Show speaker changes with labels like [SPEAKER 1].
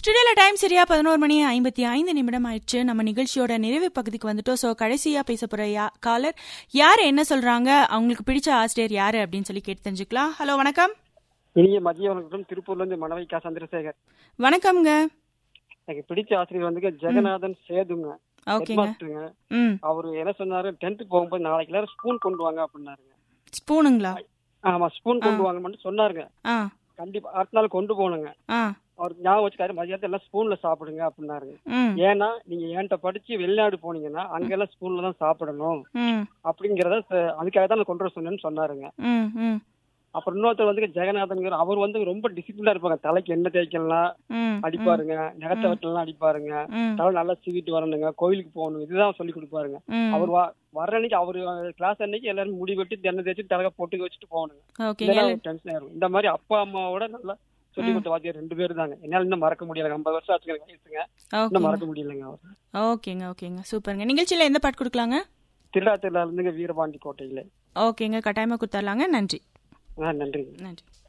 [SPEAKER 1] ஸ்டுடியோல time சரியா பதினோரு மணி ஐம்பத்தி ஐந்து நிமிடம் ஆயிடுச்சு நம்ம நிகழ்ச்சியோட நிறைவு பகுதிக்கு வந்துட்டோம் ஸோ கடைசியா பேச போற யா- காலர் யார் என்ன சொல்றாங்க அவங்களுக்கு பிடிச்ச ஆசிரியர் யாரு அப்படின்னு சொல்லி கேட்டு தெரிஞ்சுக்கலாம் ஹலோ வணக்கம்
[SPEAKER 2] இனிய மதிய வணக்கம் திருப்பூர்ல இருந்து மணவைக்கா சந்திரசேகர்
[SPEAKER 1] வணக்கம்ங்க
[SPEAKER 2] எனக்கு பிடிச்ச ஆசிரியர் வந்து ஜெகநாதன் சேதுங்க
[SPEAKER 1] ஓகேங்க
[SPEAKER 2] ஹெட்மாஸ்டருங்க
[SPEAKER 1] ம்
[SPEAKER 2] அவரு என்ன சொன்னாரு டென்த் போகும்போது நாளைக்கு எல்லாரும் ஸ்பூன் கொண்டு வாங்க அப்படின்னாருங்க
[SPEAKER 1] ஸ்பூனுங்களா
[SPEAKER 2] ஆமா ஸ்பூன் கொண்டு வாங்க மட்டும் சொன்னாருங்க
[SPEAKER 1] ஆ
[SPEAKER 2] கண்டிப்பா அடுத்த நாள் கொண்டு போகணுங்க
[SPEAKER 1] ஆ
[SPEAKER 2] அவருக்கு ஞாபகம் வச்சுக்காரு மதியத்தை எல்லாம் ஸ்பூன்ல சாப்பிடுங்க அப்படின்னாருங்க
[SPEAKER 1] ம்
[SPEAKER 2] ஏன்னா நீங்க என்கிட்ட படிச்சு வெளிநாடு போனீங்கன்னா அங்கெல்லாம் ஸ்பூன்ல தான் சாப்பிடணும்
[SPEAKER 1] ம்
[SPEAKER 2] அப்படிங்கறத ச- அதுக்காக தான் நான் கொண்டு வர சொன்னேன்னு சொன்னாருங்க
[SPEAKER 1] ம் ம்
[SPEAKER 2] அப்புறம் இன்னொருத்தர் வந்து ஜெகநாதன் அவர் வந்து ரொம்ப டிசிப்ளினா இருப்பாங்க தலைக்கு என்ன தேய்க்கலாம்
[SPEAKER 1] ம்
[SPEAKER 2] அடிப்பாருங்க நகத்தை வெட்டலாம் அடிப்பாருங்க
[SPEAKER 1] ம்
[SPEAKER 2] தலை நல்லா சீவிட்டு வரணுங்க கோயிலுக்கு போகணும் இதுதான் சொல்லி கொடுப்பாருங்க
[SPEAKER 1] ம்
[SPEAKER 2] அவர் வ- வர்ற அன்னைக்கு அவரு கிளாஸ் அன்னைக்கு எல்லாரும் முடி வெட்டி தென்னை தேய்ச்சி தலக போட்டு வச்சுட்டு போகணுங்க
[SPEAKER 1] ஓகேங்க
[SPEAKER 2] இதெல்லாம் டென்ஷன் ஆயிரும் இந்த மாதிரி அப்பா அம்மாவோட நல்லா சொல்லி கொடுத்த வாத்தியார் ரெண்டு பேரும் தாங்க என்னால இன்னும் மறக்க முடியல ஐம்பது வருஷம் ஆச்சுங்க எனக்கு வயசுங்க இன்னும்
[SPEAKER 1] ஓகேங்க
[SPEAKER 2] மறக்க முடியலங்க அவர்
[SPEAKER 1] ஓகேங்க ஓகேங்க சூப்பருங்க நிகழ்ச்சியில எந்த பாட்டு கொடுக்கலாங்க
[SPEAKER 2] திருடா திருடா இருந்துங்க வீரபாண்டி கோட்டையில
[SPEAKER 1] ஓகேங்க கட்டாயமா கொடுத்துர்லாங்க நன்றி
[SPEAKER 2] ஆ நன்றிங்க
[SPEAKER 1] நன்றி